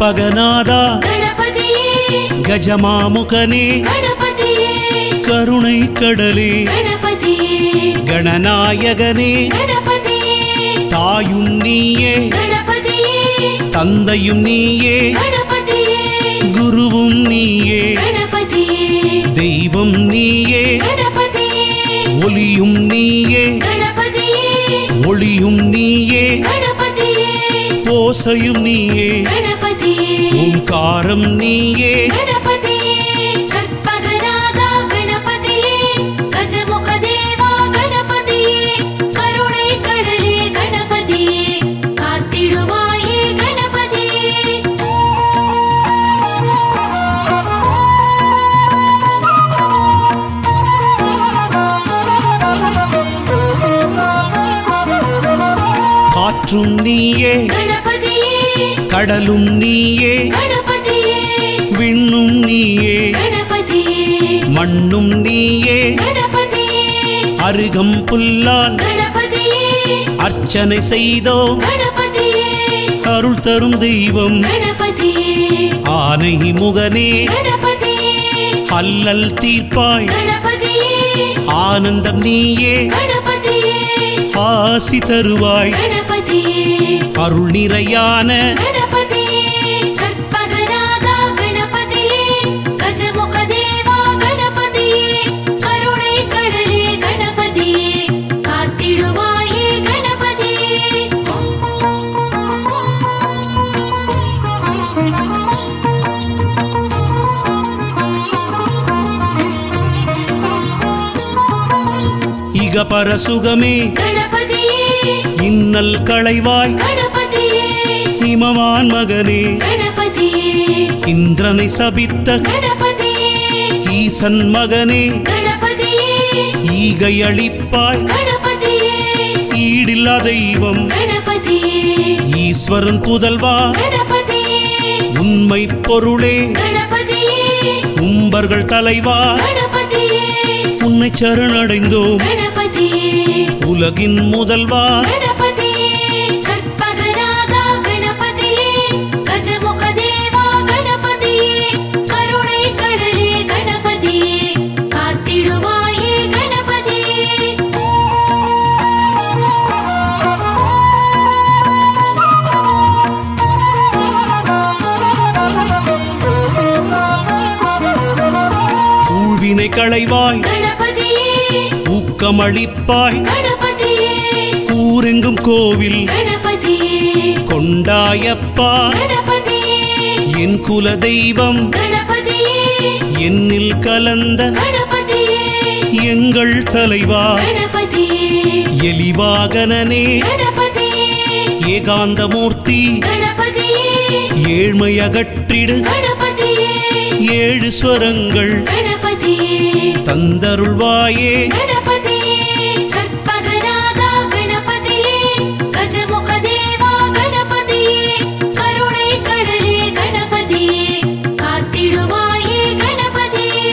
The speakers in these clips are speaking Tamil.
கற்பகநாதா ಗಣಪತಿಯೇ கஜமாமுகனே ಗಣಪತಿಯೇ கருணை கடலே ಗಣಪತಿಯೇ கணநாயகனே ಗಣಪತಿಯೇ தாயும் நீயே ಗಣಪತಿಯೇ தந்தையும் நீயே ಗಣಪತಿಯೇ குருவும் நீயே ಗಣಪತಿಯೇ தெய்வம் நீயே ಗಣಪತಿಯೇ ஒளியும் நீயே ಗಣಪತಿಯೇ ஒளியும் நீயே ಗಣಪತಿಯೇ ஓசையும் நீயே ಗಣಪತಿಯೇ ஓங்காரம் நீயே ಗಣಪತಿಯೇ ಕற்பಗನಾದ ಗಣಪತಿಯೇ ಗಜಮುಖ ದೇವ ಗಣಪತಿಯೇ ಕರುಣೈ ಕಡಲೆ ಗಣಪತಿಯೇ ಕಾத்திடுவாயே ಗಣಪತಿಯೇ காற்றும் நீயே ಗಣಪತಿಯೇ கடலும் நீயே ಗಣಪತಿಯೇ விண்ணும் நீயே ಗಣಪತಿಯೇ மண்ணும் நீயே ಗಣಪತಿಯೇ அருகம் புல்லான் ಗಣಪತಿಯೇ அர்ச்சனை செய்தோம் ಗಣಪತಿಯೇ அருள் தரும் தெய்வம் ಗಣಪತಿಯೇ ஆனை முகனே ಗಣಪತಿಯೇ அல்லல் தீர்ப்பாய் ಗಣಪತಿಯೇ ஆனந்தம் நீயே ಗಣಪತಿಯೇ ஆசி தருவாய் ಗಣಪತಿಯೇ அருள் நிறையான ಗಣಪತಿಯೇ ಕற்பಗನಾದ ಗಣಪತಿಯೇ ಗಜಮುಖ ದೇವ ಗಣಪತಿಯೇ ಕರುಣೈ ಕಡಲೆ ಗಣಪತಿಯೇ ಕಾத்திடுவாயே ಗಣಪತಿಯೇ இகபர சுகமே ಗಣಪತಿಯೇ இன்னல் களைவாய் ಗಣಪತಿಯೇ இமவான் மகனே ಗಣಪತಿಯೇ இந்திரனை சபித்த ಗಣಪತಿಯೇ ஈசன் மகனே ಗಣಪತಿಯೇ ஈகை அளிப்பாய் ಗಣಪತಿಯೇ ஈடில்லா தெய்வம் ಗಣಪತಿಯೇ ஈஸ்வரன் புதல்வா ಗಣಪತಿಯೇ உண்மை பொருளே ಗಣಪತಿಯೇ உம்பர்கள் தலைவா ಗಣಪತಿಯೇ உன்னை சரணடைந்தோம் ಗಣಪತಿಯೇ உலகின் முதல்வா ಗಣಪತಿಯೇ ಕற்பಗನಾದ ಗಣಪತಿಯೇ ಗಜಮುಖ ದೇವ ಗಣಪತಿಯೇ ಕರುಣೈ ಕಡಲೆ ಗಣಪತಿಯೇ ಕಾತ್ತಿಡುವಾಯೇ ಗಣಪತಿಯೇ ஊழ்வினை களைவாய் ಗಣಪತಿಯೇ ஊக்கமளிப்பாய் ಗಣಪತಿಯೇ ஊரெங்கும் கோவில் ಗಣಪತಿಯೇ கொண்டாயப்பா ಗಣಪತಿಯೇ என் குல தெய்வம் ಗಣಪತಿಯೇ என்னில் கலந்த ಗಣಪತಿಯೇ எங்கள் தலைவா ಗಣಪತಿಯೇ எலிவாகனனே ಗಣಪತಿಯೇ ஏகாந்தமூர்த்தி ಗಣಪತಿಯೇ ஏழ்மை அகற்றிடு ಗಣಪತಿಯೇ ஏழு ஸ்வரங்கள் ಗಣಪತಿಯೇ தந்தருள்வாயே ಗಣಪತಿಯೇ ಕற்பಗನಾದ ಗಣಪತಿಯೇ ಗಜಮುಖ ದೇವ ಗಣಪತಿಯೇ ಕರುಣೈ ಕಡಲೆ ಗಣಪತಿಯೇ ಕಾತ್ತಿಡುವಾಯೇ ಗಣಪತಿಯೇ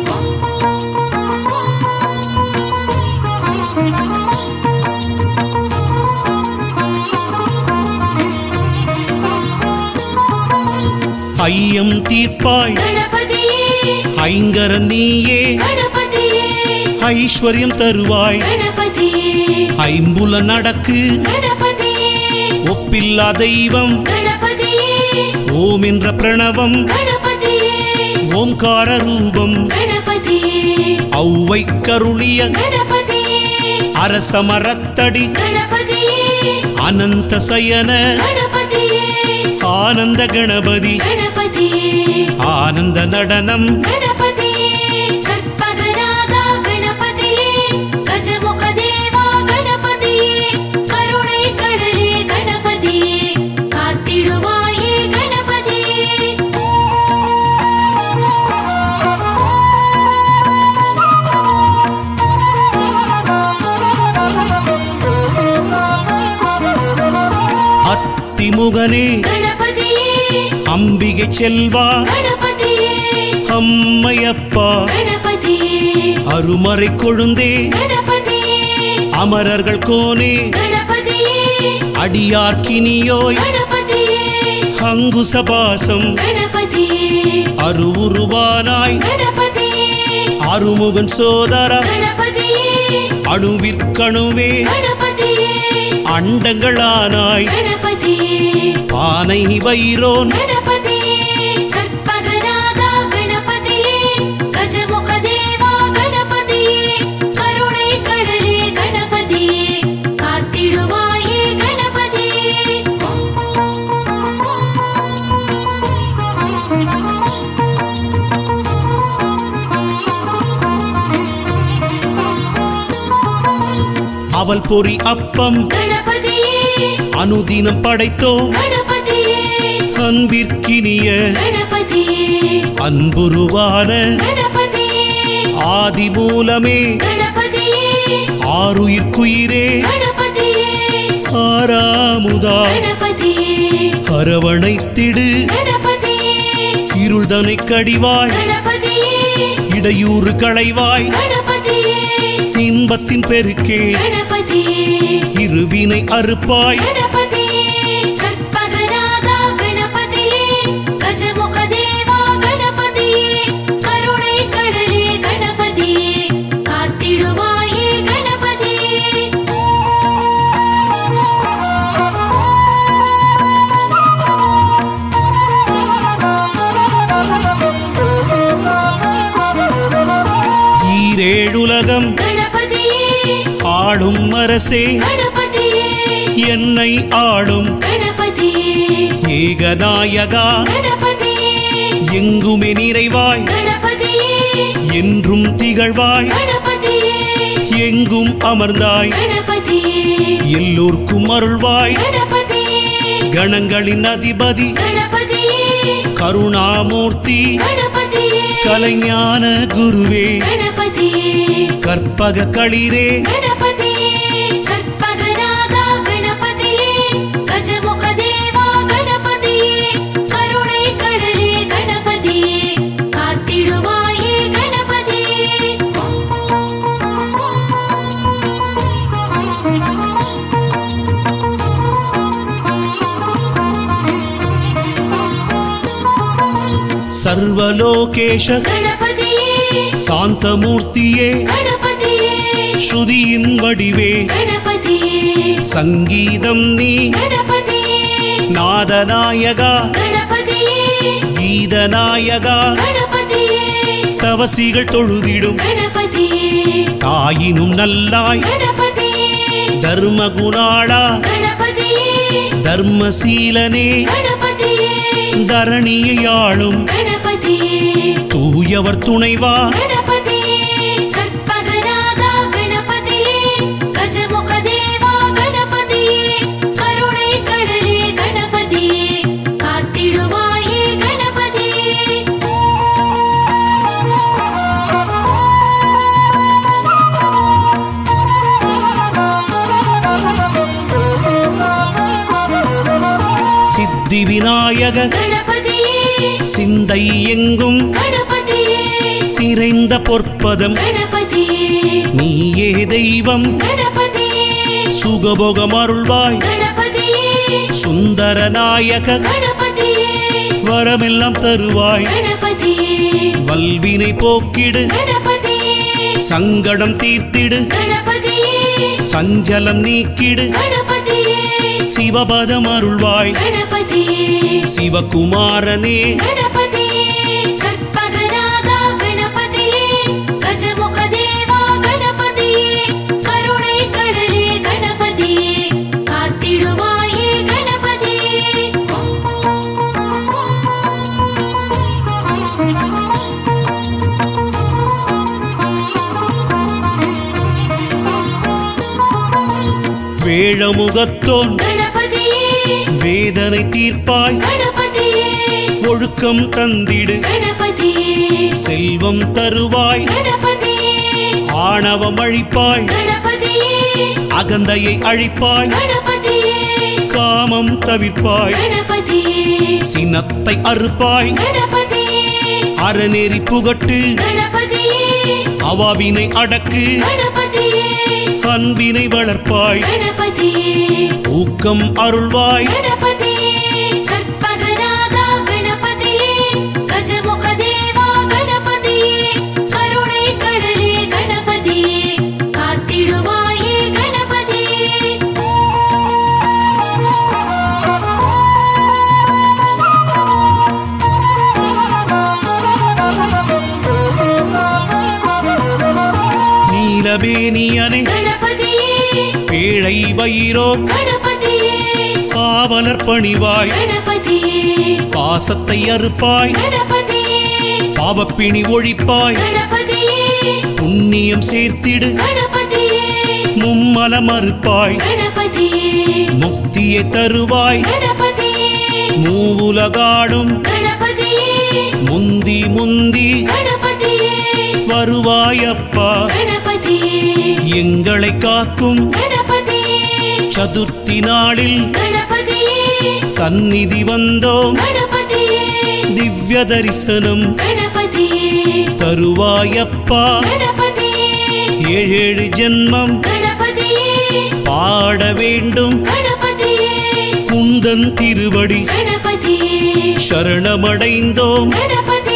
ஐயம் தீர்ப்பாய் ಗಣಪತಿಯೇ ஐங்கர நீயே ಗಣಪತಿಯೇ ஐஸ்வர்யம் தருவாய் ಗಣಪತಿಯೇ ஐம்புல நடக்கு ಗಣಪತಿಯೇ ஒப்பில்லா தெய்வம் ಗಣಪತಿಯೇ ஓம் என்ற பிரணவம் ಗಣಪತಿಯೇ ஓம்கார ரூபம் ಗಣಪತಿಯೇ ஔவை கருளிய ಗಣಪತಿಯೇ அரசமரத்தடி ಗಣಪತಿಯೇ அனந்த சயன ಗಣಪತಿಯೇ ஆனந்த கணபதி ಗಣಪತಿಯೇ ஆனந்த நடனம் ಗಣಪತಿಯೇ ಕற்பಗನಾದ ಗಣಪತಿಯೇ ಗಜಮುಖ ದೇವ ಗಣಪತಿಯೇ ಕರುಣೈ ಕಡಲೆ ಗಣಪತಿಯೇ ಕಾತ್ತಿಡುವಾಯೇ ಗಣಪತಿಯೇ அத்திமுகனே ಗಣಪತಿಯೇ அம்பிகை செல்வா ಗಣಪತಿಯೇ அம்மையப்பா ಗಣಪತಿಯೇ அருமறை கொழுந்தே ಗಣಪತಿಯೇ அமரர்கள் கோனே ಗಣಪತಿಯೇ அடியார்க்கினியோய் ಗಣಪತಿಯೇ அங்குசபாசம் गणपतिये அருவுருவானாய் गणपतिये அருமுகன் சோதரா गणपतिये அணுவிற்கணுவே गणपतिये அண்டங்களானாய் गणपतिये பானை வைரோன் गणपतिये கற்பகநாதா गणपतिये கஜமுகதேவா गणपतिये கருணை கடலே गणपतिये காத்திடுவாயே அவல் பொறி அப்பம் गणपतिये அனுதினம் படைத்தோம் गणपतिये அன்பிற்கினிய गणपतिये அன்புருவான गणपतिये ஆதி மூலமே गणपतिये ஆறுயிர்க்குயிரே गणपतिये ஆறாமுதா गणपतिये அரவணைத்திடு गणपतिये இருள்தனை கடிவாய் गणपतिये இடையூறு களைவாய் गणपतिये இன்பத்தின் பெருக்கே गणपतिये இருவினை அறுப்பாய் गणपतिये கற்பகநாதா गणपतिये கஜமுகதேவா गणपतिये கருணை கடலே गणपतिये காத்திடுவாயே ஈரேழுலகம் गणपतिये ஆளும் அரசே गणपतिये என்னை ஆளும் गणपतिये ஏகநாயகா गणपतिये எங்குமே நிறைவாய் गणपतिये என்றும் திகழ்வாய் गणपतिये எங்கும் அமர்ந்தாய் गणपतिये எல்லோர்க்கும் அருள்வாய் गणपतिये கணங்களின் அதிபதி गणपतिये கருணாமூர்த்தி गणपतिये கலைஞான குருவே गणपतिये கற்பக களிரே गणपतिये கற்பகநாதா गणपतिये கஜமுகதேவா गणपतिये கருணை கடலே गणपतिये காத்திடுவாயே சர்வலோகேஷ गणपतिये சாந்தமூர்த்தியே गणपतिये ஸ்ருதியின் வடிவே गणपतिये சங்கீதம் நீ गणपतिये நாதநாயகா गणपतिये கீதநாயகா गणपतिये தவசிகள் தொழுதிடும் गणपतिये தாயினும் நல்லாய் गणपतिये தர்மகுணாளா गणपतिये தர்மசீலனே गणपतिये தரணியாளும் गणपतिये தூயவர் துணைவா गणपतिये கற்பகநாதா गणपतिये கஜமுகதேவா गणपतिये கருணை கடலே गणपतिये காத்திடுவாயே சித்தி விநாயக गणपतिये சிந்தை எங்கும் गणपतिये நிறைந்த பொற்பதம் गणपतिये நீயே தெய்வம் गणपतिये சுகபோகம் அருள்வாய் गणपतिये சுந்தர நாயக गणपतिये வரமெல்லாம் தருவாய் गणपतिये வல்வினை போக்கிடு गणपतिये சங்கடம் தீர்த்திடு गणपतिये சஞ்சலம் நீக்கிடு गणपतिये சிவபதம் அருள்வாய் गणपतिये சிவகுமாரனே गणपतिये கற்பகநாதா गणपतिये கஜமுகதேவா गणपतिये கருணை கடலே गणपतिये காத்திடுவாயே வேழமுகத்தோன் गणपतिये வேதனை தீர்ப்பாய் गणपतिये ஒழுக்கம் தந்திடு गणपतिये செல்வம் தருவாய் गणपतिये ஆணவம் அழிப்பாய் गणपतिये அகந்தையை அழிப்பாய் गणपतिये காமம் தவிர்ப்பாய் गणपतिये சினத்தை அறுப்பாய் गणपतिये அறநெறி புகட்டு गणपतिये அவாவினை அடக்கு गणपतिये அன்பினை வளர்ப்பாய் गणपतिये ஊக்கம் அருள்வாய் गणपतिये கற்பகநாதா கண்டபேனியனே கணபதியே பேழை வயிறோ கணபதியே காவலர் பணிவாய் கணபதியே பாசத்தை அறுப்பாய் கணபதியே பாவப்பிணி ஒழிப்பாய் கணபதியே புண்ணியம் சேர்த்திடு கணபதியே மும்மலம் அறுப்பாய் கணபதியே முக்தியை தருவாய் கணபதியே மூவுலகாடும் கணபதியே முந்தி முந்தி கணபதியே வருவாயப்பா கணபதியே எங்களை காக்கும் கணபதியே சதுர்த்தி நாளில் கணபதியே சந்நிதி வந்தோம் கணபதியே திவ்ய தரிசனம் கணபதியே தருவாயப்பா கணபதியே ஏழேழு ஜென்மம் கணபதியே பாட வேண்டும் கணபதியே குந்தன் திருவடி கணபதியே சரணமடைந்தோம் கணபதியே